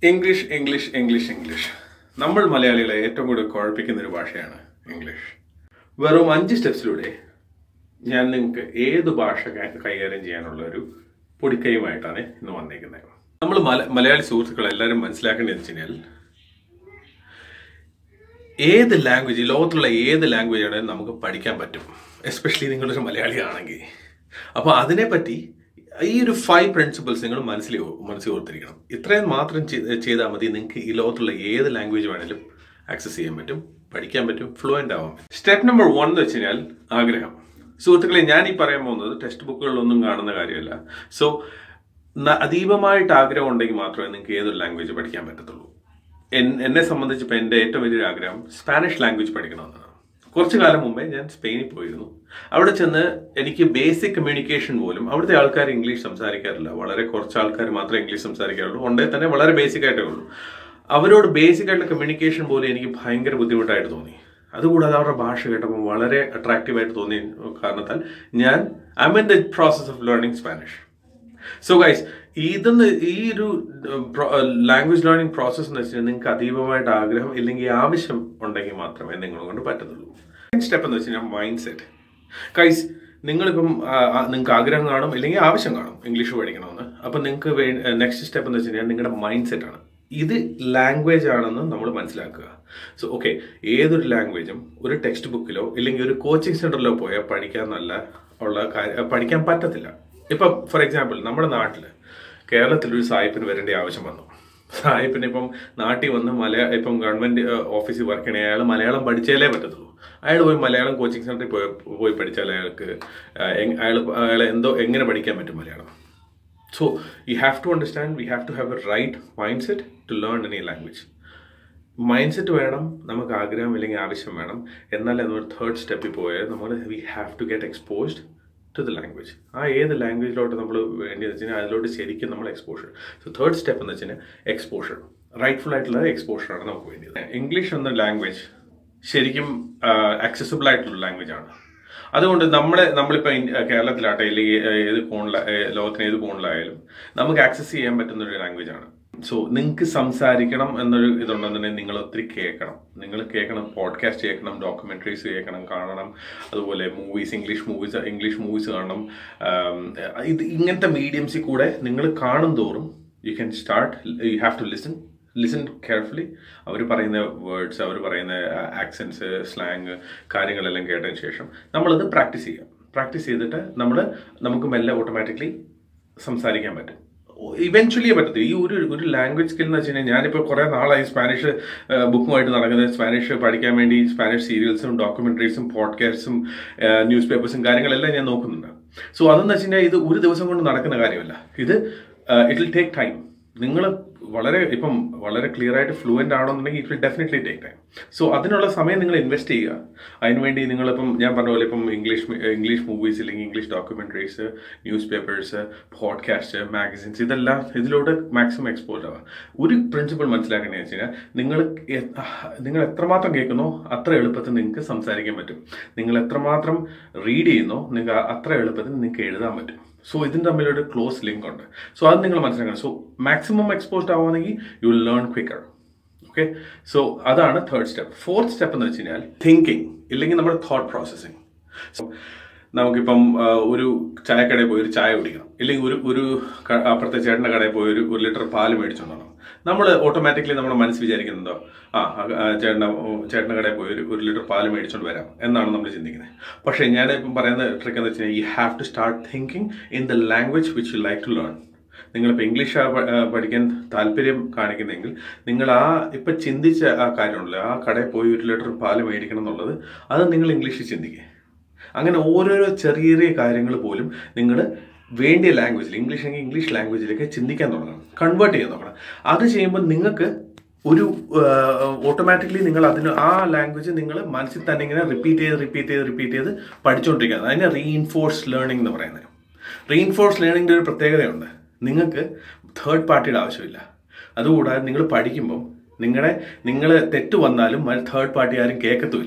English English English English നമ്മൾ മലയാളികളെ ഏറ്റവും കൂടുതൽ കുഴപ്പിക്കുന്ന ഒരു ഭാഷയാണ് ഇംഗ്ലീഷ് വെറും അഞ്ച് സ്റ്റെപ്സിലൂടെ ഞാൻ നിങ്ങൾക്ക് ഏത് ഭാഷ കൈ- കൈകാര്യം ചെയ്യാനുള്ള ഒരു പൊടിക്കൈയുമായിട്ടാണ് ഇന്ന് വന്നേക്കുന്നത് നമ്മൾ മല മലയാളി സുഹൃത്തുക്കൾ എല്ലാവരും മനസ്സിലാക്കേണ്ടത് വെച്ച് കഴിഞ്ഞാൽ ഏത് ലാംഗ്വേജ് ലോകത്തുള്ള ഏത് ലാംഗ്വേജ് ആണെങ്കിലും നമുക്ക് പഠിക്കാൻ പറ്റും എസ്പെഷ്യലി നിങ്ങളൊരു മലയാളിയാണെങ്കിൽ അപ്പോൾ അതിനെപ്പറ്റി ഈ ഒരു ഫൈവ് പ്രിൻസിപ്പിൾസ് നിങ്ങൾ മനസ്സിൽ മനസ്സിൽ ഓർത്തിരിക്കണം ഇത്രയും മാത്രം ചെയ്- ചെയ്താൽ മതി നിങ്ങൾക്ക് ഈ ലോകത്തുള്ള ഏത് ലാംഗ്വേജ് വേണേലും ആക്സസ് ചെയ്യാൻ പറ്റും പഠിക്കാൻ പറ്റും ഫ്ലുവൻ്റ് ആവാൻ പറ്റും സ്റ്റെപ്പ് നമ്പർ വൺ എന്ന് വെച്ച് കഴിഞ്ഞാൽ ആഗ്രഹം സുഹൃത്തുക്കളെ ഞാൻ ഈ പറയാൻ പോകുന്നത് ടെക്സ്റ്റ് ബുക്കുകളിലൊന്നും കാണുന്ന കാര്യമല്ല സോ അതീവമായിട്ട് ആഗ്രഹം ഉണ്ടെങ്കിൽ മാത്രമേ നിങ്ങൾക്ക് ഏതൊരു ലാംഗ്വേജ് പഠിക്കാൻ പറ്റത്തുള്ളൂ എൻ- എന്നെ സംബന്ധിച്ചിപ്പോൾ എൻ്റെ ഏറ്റവും വലിയൊരു ആഗ്രഹം സ്പാനിഷ് ലാംഗ്വേജ് പഠിക്കണമെന്നാണ് കുറച്ചു കാലം മുമ്പേ ഞാൻ സ്പെയിനിൽ പോയിരുന്നു അവിടെ ചെന്ന് എനിക്ക് ബേസിക് കമ്മ്യൂണിക്കേഷൻ പോലും അവിടുത്തെ ആൾക്കാർ ഇംഗ്ലീഷ് സംസാരിക്കാറില്ല വളരെ കുറച്ച് ആൾക്കാർ മാത്രമേ ഇംഗ്ലീഷ് സംസാരിക്കാറുള്ളൂ ഉണ്ടേ തന്നെ വളരെ ബേസിക് ആയിട്ടേ ഉള്ളൂ അവരോട് ബേസിക് ആയിട്ടുള്ള കമ്മ്യൂണിക്കേഷൻ പോലും എനിക്ക് ഭയങ്കര ബുദ്ധിമുട്ടായിട്ട് തോന്നി അതുകൂടാതെ അവരുടെ ഭാഷ കേട്ടപ്പോൾ വളരെ അട്രാക്റ്റീവ് ആയിട്ട് തോന്നിയ കാരണത്താൽ ഞാൻ I am in the process of learning Spanish so guys ഇതെന്ന് ഈ ഒരു ലാംഗ്വേജ് ലേണിംഗ് പ്രോസസ്സ് എന്ന് വെച്ചാൽ നിങ്ങൾക്ക് അതീവമായിട്ട് ആഗ്രഹം ഇല്ലെങ്കിൽ ആവശ്യം ഉണ്ടെങ്കിൽ മാത്രമേ നിങ്ങളെ കൊണ്ട് പറ്റത്തുള്ളൂ സ്റ്റെപ്പ് എന്ന് വെച്ച് കഴിഞ്ഞാൽ മൈൻഡ് സെറ്റ് ഗൈസ് നിങ്ങളിപ്പം നിങ്ങൾക്ക് ആഗ്രഹം കാണും ഇല്ലെങ്കിൽ ആവശ്യം കാണും ഇംഗ്ലീഷ് പഠിക്കണമെന്ന് അപ്പം നിങ്ങൾക്ക് നെക്സ്റ്റ് സ്റ്റെപ്പ് എന്ന് വെച്ച് കഴിഞ്ഞാൽ നിങ്ങളുടെ മൈൻഡ് സെറ്റ് ആണ് ഇത് ലാംഗ്വേജ് ആണെന്ന് നമ്മൾ മനസ്സിലാക്കുക സോ ഓക്കെ ഏതൊരു ലാംഗ്വേജും ഒരു ടെക്സ്റ്റ് ബുക്കിലോ ഇല്ലെങ്കിൽ ഒരു കോച്ചിങ് സെന്ററിലോ പോയാൽ പഠിക്കാൻ നല്ല ഉള്ള കാര്യം പഠിക്കാൻ പറ്റത്തില്ല ഇപ്പം ഫോർ എക്സാമ്പിൾ നമ്മുടെ നാട്ടിൽ കേരളത്തിൽ ഒരു സായിപ്പിന് വരേണ്ട ആവശ്യം വന്നു സായിപ്പിന് ഇപ്പം നാട്ടിൽ വന്ന് മലയാ ഇപ്പം ഗവൺമെന്റ് ഓഫീസിൽ വർക്ക് ചെയ്യണേ അയാൾ മലയാളം പഠിച്ചാലേ പറ്റത്തുള്ളൂ അയാൾ പോയി മലയാളം കോച്ചിങ് സെന്ററിൽ പോയി പോയി പഠിച്ചാൽ അയാൾക്ക് അയാൾ അയാൾ എന്തോ എങ്ങനെ പഠിക്കാൻ പറ്റും Malayalam so you have to understand we have to have a right mindset to learn any language mindset വേണം നമുക്ക് ആഗ്രഹം ഇല്ലെങ്കിൽ ആവശ്യം വേണം എന്നാൽ നമ്മൾ തേർഡ് സ്റ്റെപ്പിൽ പോയാൽ നമ്മൾ we have to get exposed to the language ആ ഏത് ലാംഗ്വേജിലോട്ട് നമ്മൾ വേണ്ടി വെച്ച് കഴിഞ്ഞാൽ അതിലോട്ട് ശരിക്കും നമ്മൾ എക്സ്പോഷർ സോ തേർഡ് സ്റ്റെപ്പ് എന്ന് വെച്ച് കഴിഞ്ഞാൽ എക്സ്പോഷർ റൈറ്റ്ഫുൾ ആയിട്ടുള്ള എക്സ്പോഷറാണ് നമുക്ക് വേണ്ടത് ഇംഗ്ലീഷ് എന്ന ലാംഗ്വേജ് ശരിക്കും ആക്സസിബിൾ ആയിട്ടുള്ള ലാംഗ്വേജ് ആണ് അതുകൊണ്ട് നമ്മളെ നമ്മളിപ്പോൾ കേരളത്തിലാട്ടെ അല്ലെങ്കിൽ ഏത് കോണില ലോകത്തിന് ഏത് കോണിലായാലും നമുക്ക് ആക്സസ് ചെയ്യാൻ പറ്റുന്ന ഒരു ലാംഗ്വേജ് ആണ് സോ നിങ്ങൾക്ക് സംസാരിക്കണം എന്നൊരു ഇതുണ്ടെന്നുണ്ടെങ്കിൽ നിങ്ങൾ ഒത്തിരി കേൾക്കണം നിങ്ങൾ കേൾക്കണം പോഡ്കാസ്റ്റ് കേൾക്കണം ഡോക്യുമെന്ററീസ് കേൾക്കണം കാണണം അതുപോലെ movies English movies English movies കാണണം ആം, ഇത് ഇങ്ങനത്തെ മീഡിയംസിൽ കൂടെ നിങ്ങൾ കാണും തോറും you can start you have to listen listen carefully അവർ പറയുന്ന വേർഡ്സ് അവർ പറയുന്ന ആക്സെൻസ് സ്ലാങ് കാര്യങ്ങളെല്ലാം കേട്ടതിന് ശേഷം നമ്മളത് പ്രാക്ടീസ് ചെയ്യുക പ്രാക്ടീസ് ചെയ്തിട്ട് നമ്മൾ നമുക്ക് മെല്ലെ ഓട്ടോമാറ്റിക്കലി സംസാരിക്കാൻ പറ്റും ഇവൻച്വലി പറ്റത്തില്ല ഈ ഒരു ഒരു ലാംഗ്വേജ് സ്കിൽ എന്ന് വെച്ച് കഴിഞ്ഞാൽ ഞാനിപ്പോൾ കുറേ നാളായി സ്പാനിഷ് ബുക്കുമായിട്ട് നടക്കുന്നത് സ്പാനിഷ് പഠിക്കാൻ വേണ്ടി സ്പാനിഷ് സീരിയൽസും ഡോക്യുമെന്ററീസും പോഡ്കാസ്റ്റും ന്യൂസ് പേപ്പേഴ്സും കാര്യങ്ങളെല്ലാം ഞാൻ നോക്കുന്നുണ്ട് സോ അതെന്ന് വെച്ച് കഴിഞ്ഞാൽ ഇത് ഒരു ദിവസം കൊണ്ട് നടക്കുന്ന കാര്യമല്ല ഇത് ഇറ്റ് വിൽ ടേക്ക് ടൈം നിങ്ങൾ വളരെ ഇപ്പം വളരെ ക്ലിയർ ആയിട്ട് ഫ്ലുവൻ്റ് ആണെന്നുണ്ടെങ്കിൽ it will definitely take time so അതിനുള്ള സമയം നിങ്ങൾ ഇൻവെസ്റ്റ് ചെയ്യുക അതിനുവേണ്ടി നിങ്ങളിപ്പം ഞാൻ പറഞ്ഞ പോലെ ഇപ്പം ഇംഗ്ലീഷ് ഇംഗ്ലീഷ് മൂവീസ് അല്ലെങ്കിൽ English documentaries newspapers podcast magazines ഇതെല്ലാം ഇതിലൂടെ മാക്സിമം എക്സ്പോസ് ആവുക ഒരു പ്രിൻസിപ്പിൾ മനസ്സിലാക്കേണ്ടത് വെച്ച് കഴിഞ്ഞാൽ നിങ്ങൾ എ- നിങ്ങൾ എത്രമാത്രം കേൾക്കുന്നോ അത്ര എളുപ്പത്തിൽ നിങ്ങൾക്ക് സംസാരിക്കാൻ പറ്റും നിങ്ങൾ എത്രമാത്രം റീഡ് ചെയ്യുന്നോ നിങ്ങൾക്ക് അത്ര എളുപ്പത്തിൽ നിങ്ങൾക്ക് എഴുതാൻ പറ്റും സോ ഇതിന് തമ്മിലൊരു ക്ലോസ് ലിങ്ക് ഉണ്ട് സോ അത് നിങ്ങൾ മനസ്സിലാക്കണം സോ മാക്സിമം എക്സ്പോസ്ഡ് ആവുകയാണെങ്കിൽ you will learn quicker okay so അതാണ് തേർഡ് സ്റ്റെപ്പ് ഫോർത്ത് സ്റ്റെപ്പ് എന്ന് വെച്ച് കഴിഞ്ഞാൽ തിങ്കിങ് ഇല്ലെങ്കിൽ നമ്മുടെ തോട്ട് പ്രോസസ്സിങ് സോ നമുക്കിപ്പം ആ, ഒരു ചായക്കടയിൽ പോയി ഒരു ചായ കുടിക്കണം ഇല്ലെങ്കിൽ ഒരു ഒരു ക- അപ്പുറത്തെ ചേട്ടൻ്റെ കടയിൽ പോയി ഒരു ഒരു ലിറ്റർ പാല് മേടിച്ചോണ്ടണം നമ്മൾ ഓട്ടോമാറ്റിക്കലി നമ്മുടെ മനസ്സ് വിചാരിക്കുന്നുണ്ടോ ആ ആ, ചേട്ടൻ്റെ ചേട്ടൻ്റെ കടയിൽ പോയി ഒരു ഒരു ലിറ്റർ പാല് മേടിച്ചോണ്ട് വരാം എന്നാണ് നമ്മൾ ചിന്തിക്കുന്നത് പക്ഷേ ഞാൻ ഇപ്പം പറയുന്ന ട്രിക്ക് എന്ന് വെച്ച് കഴിഞ്ഞാൽ you have to start thinking in the language which you like to learn നിങ്ങളിപ്പോൾ ഇംഗ്ലീഷ് പഠിക്കാൻ താല്പര്യം കാണിക്കുന്നെങ്കിൽ നിങ്ങൾ ആ ഇപ്പം ചിന്തിച്ച ആ കാര്യമുണ്ടല്ലോ ആ കടയിൽ പോയി ഒരു ലിറ്റർ പാല് മേടിക്കണം എന്നുള്ളത് അത് നിങ്ങൾ ഇംഗ്ലീഷിൽ ചിന്തിക്കുക അങ്ങനെ ഓരോരോ ചെറിയ ചെറിയ കാര്യങ്ങൾ പോലും നിങ്ങൾ വേണ്ടിയ ലാംഗ്വേജിൽ ഇംഗ്ലീഷ് എങ്കിൽ ഇംഗ്ലീഷ് ലാംഗ്വേജിലേക്ക് ചിന്തിക്കാൻ തുടങ്ങണം കൺവേർട്ട് ചെയ്യാൻ തുടങ്ങണം അത് ചെയ്യുമ്പോൾ നിങ്ങൾക്ക് ഒരു ഓട്ടോമാറ്റിക്കലി നിങ്ങൾ അതിന് ആ ലാംഗ്വേജ് നിങ്ങൾ മനസ്സിൽ തന്നെ ഇങ്ങനെ റിപ്പീറ്റ് ചെയ്ത് റിപ്പീറ്റ് ചെയ്ത് റിപ്പീറ്റ് ചെയ്ത് പഠിച്ചുകൊണ്ടിരിക്കുകയാണ് അതിനെ റീഇൻഫോഴ്സ് ലേണിംഗ് എന്ന് പറയുന്നത് റീഇൻഫോഴ്സ് ലേണിംഗിൻ്റെ ഒരു പ്രത്യേകതയുണ്ട് നിങ്ങൾക്ക് തേർഡ് പാർട്ടിയുടെ ആവശ്യമില്ല അതുകൂടാതെ നിങ്ങൾ പഠിക്കുമ്പം നിങ്ങളുടെ നിങ്ങൾ തെറ്റ് വന്നാലും തേർഡ് പാർട്ടി ആരും കേൾക്കത്തുമില്ല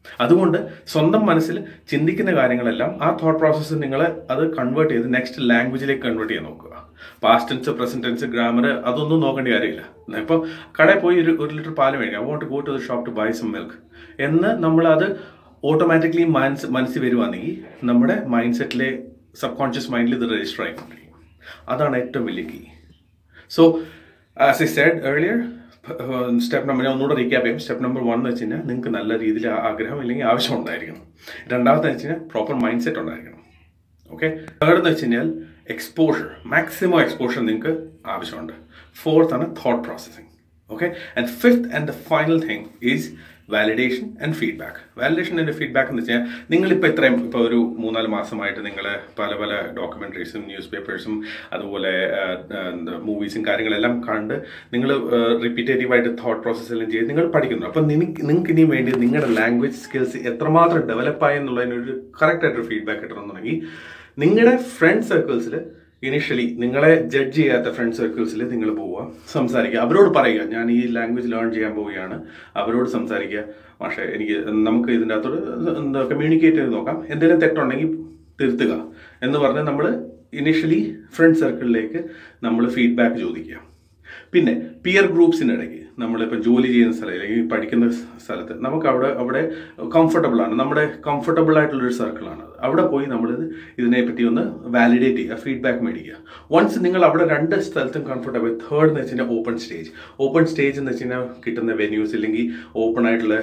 അതുകൊണ്ട് സ്വന്തം മനസ്സിൽ ചിന്തിക്കുന്ന കാര്യങ്ങളെല്ലാം ആ തോട്ട് പ്രോസസ്സ് നിങ്ങൾ അത് കൺവേർട്ട് ചെയ്ത് നെക്സ്റ്റ് ലാംഗ്വേജിലേക്ക് കൺവേർട്ട് ചെയ്യാൻ നോക്കുക past tense present tense grammar അതൊന്നും നോക്കേണ്ട കാര്യമില്ല ഇപ്പോൾ കടയിൽ പോയി ഒരു ഒരു ലിറ്റർ പാല് മേടിക്കാം I want go to the shop to buy some milk എന്ന് നമ്മൾ അത് ഓട്ടോമാറ്റിക്കലി മനസ്സ് മനസ്സിൽ വരുവാണെങ്കിൽ നമ്മുടെ മൈൻഡ് സെറ്റിലെ സബ് കോൺഷ്യസ് മൈൻഡിൽ ഇത് രജിസ്റ്റർ ആയിക്കൊണ്ടിരിക്കും അതാണ് ഏറ്റവും വലിയ key so as I said earlier step number ഞാൻ ഒന്നുകൂടെ റീക്യാപ്പ് ചെയ്യും സ്റ്റെപ്പ് നമ്പർ വൺ എന്ന് വെച്ച് കഴിഞ്ഞാൽ നിങ്ങൾക്ക് നല്ല രീതിയിൽ ആഗ്രഹം ഇല്ലെങ്കിൽ ആവശ്യം ഉണ്ടായിരിക്കണം രണ്ടാമത്തെ വെച്ച് കഴിഞ്ഞാൽ പ്രോപ്പർ മൈൻഡ് സെറ്റ് ഉണ്ടായിരിക്കണം ഓക്കെ തേർഡ് എന്ന് വെച്ച് കഴിഞ്ഞാൽ എക്സ്പോഷർ മാക്സിമം എക്സ്പോഷർ നിങ്ങൾക്ക് ആവശ്യമുണ്ട് ഫോർത്ത് ആണ് thought processing okay and fifth and the final thing is validation and feedback validation and feedback എന്ന് വെച്ചാൽ നിങ്ങളിപ്പോൾ ഇത്രയും ഇപ്പോൾ ഒരു മൂന്നാല് മാസമായിട്ട് നിങ്ങൾ പല പല ഡോക്യുമെൻ്ററീസും ന്യൂസ് പേപ്പേഴ്സും അതുപോലെ മൂവീസും കാര്യങ്ങളെല്ലാം കണ്ട് നിങ്ങൾ റിപ്പീറ്റേറ്റീവായിട്ട് തോട്ട് പ്രോസസ്സ് എല്ലാം ചെയ്ത് നിങ്ങൾ പഠിക്കുന്നു അപ്പം നിങ്ങൾക്ക് നിങ്ങൾക്ക് ഇനിയും വേണ്ടി നിങ്ങളുടെ ലാംഗ്വേജ് സ്കിൽസ് എത്രമാത്രം ഡെവലപ്പായി എന്നുള്ളതിനൊരു കറക്റ്റായിട്ടൊരു ഫീഡ്ബാക്ക് കിട്ടണമെന്നുണ്ടെങ്കിൽ നിങ്ങളുടെ ഫ്രണ്ട് സർക്കിൾസിൽ ഇനിഷ്യലി നിങ്ങളെ ജഡ്ജ് ചെയ്യാത്ത ഫ്രണ്ട് സർക്കിൾസിൽ നിങ്ങൾ പോവുക സംസാരിക്കുക അവരോട് പറയുക ഞാൻ ഈ ലാംഗ്വേജ് ലേൺ ചെയ്യാൻ പോവുകയാണ് അവരോട് സംസാരിക്കുക പക്ഷേ എനിക്ക് നമുക്ക് ഇതിൻ്റെ അകത്തോട് എന്താ കമ്മ്യൂണിക്കേറ്റ് ചെയ്ത് നോക്കാം എന്തെങ്കിലും തെറ്റുണ്ടെങ്കിൽ തിരുത്തുക എന്ന് പറഞ്ഞ് നമ്മൾ ഇനിഷ്യലി ഫ്രണ്ട് സർക്കിളിലേക്ക് നമ്മൾ ഫീഡ്ബാക്ക് ചോദിക്കുക പിന്നെ പിയർ ഗ്രൂപ്പ്സിനിടയ്ക്ക് നമ്മളിപ്പോൾ ജോലി ചെയ്യുന്ന സ്ഥലം അല്ലെങ്കിൽ പഠിക്കുന്ന സ്ഥലത്ത് നമുക്ക് അവിടെ അവിടെ കംഫർട്ടബിൾ ആണ് നമ്മുടെ കംഫർട്ടബിൾ ആയിട്ടുള്ളൊരു സർക്കിളാണ് അവിടെ പോയി നമ്മൾ ഇതിനെപ്പറ്റി ഒന്ന് വാലിഡേറ്റ് ചെയ്യുക ഫീഡ്ബാക്ക് മേടിക്കുക വൺസ് നിങ്ങൾ അവിടെ രണ്ട് സ്ഥലത്തും കംഫർട്ടബിൾ തേർഡ് എന്ന് വെച്ച് കഴിഞ്ഞാൽ ഓപ്പൺ സ്റ്റേജ് ഓപ്പൺ സ്റ്റേജ് എന്ന് വെച്ച് കഴിഞ്ഞാൽ കിട്ടുന്ന വെന്യൂസ് ഇല്ലെങ്കിൽ ഓപ്പൺ ആയിട്ടുള്ള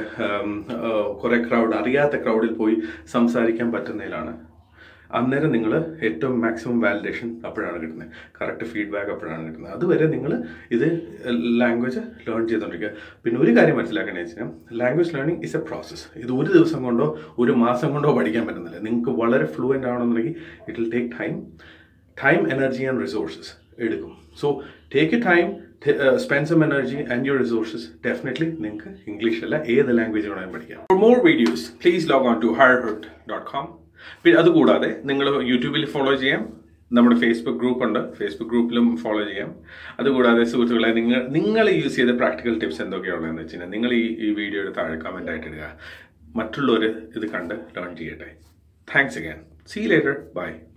കുറേ ക്രൗഡ് അറിയാത്ത ക്രൗഡിൽ പോയി സംസാരിക്കാൻ പറ്റുന്നതിലാണ് അന്നേരം നിങ്ങൾ ഏറ്റവും മാക്സിമം വാലിഡേഷൻ അപ്പോഴാണ് കിട്ടുന്നത് കറക്റ്റ് ഫീഡ്ബാക്ക് അപ്പോഴാണ് കിട്ടുന്നത് അതുവരെ നിങ്ങൾ ഇത് ലാംഗ്വേജ് ലേൺ ചെയ്തുകൊണ്ടിരിക്കുക പിന്നെ ഒരു കാര്യം മനസ്സിലാക്കണമെന്ന് വെച്ചാൽ language learning is a process ഇത് ഒരു ദിവസം കൊണ്ടോ ഒരു മാസം കൊണ്ടോ പഠിക്കാൻ പറ്റുന്നില്ല നിങ്ങൾക്ക് വളരെ ഫ്ലുവൻ്റ് ആവണമെന്നുണ്ടെങ്കിൽ it will take time time energy and resources എടുക്കും so take a time spend some energy and your resources definitely നിങ്ങൾക്ക് ഇംഗ്ലീഷ് അല്ല ഏത് ലാംഗ്വേജ് വേണമെങ്കിലും പഠിക്കാം for more videos please log on to hirehood dot com പിന്നെ അതുകൂടാതെ നിങ്ങൾ യൂട്യൂബിൽ ഫോളോ ചെയ്യാം നമ്മുടെ ഫേസ്ബുക്ക് ഗ്രൂപ്പ് ഉണ്ട് ഫേസ്ബുക്ക് ഗ്രൂപ്പിലും ഫോളോ ചെയ്യാം അതുകൂടാതെ സുഹൃത്തുക്കളെ നിങ്ങൾ നിങ്ങൾ യൂസ് ചെയ്ത പ്രാക്ടിക്കൽ ടിപ്സ് എന്തൊക്കെയാണുള്ളതെന്ന് വെച്ച് കഴിഞ്ഞാൽ നിങ്ങൾ ഈ ഈ വീഡിയോയുടെ താഴെ കമൻ്റ് ആയിട്ട് ഇടുക മറ്റുള്ളവർ ഇത് കണ്ട് ലേൺ ചെയ്യട്ടെ thanks again see later by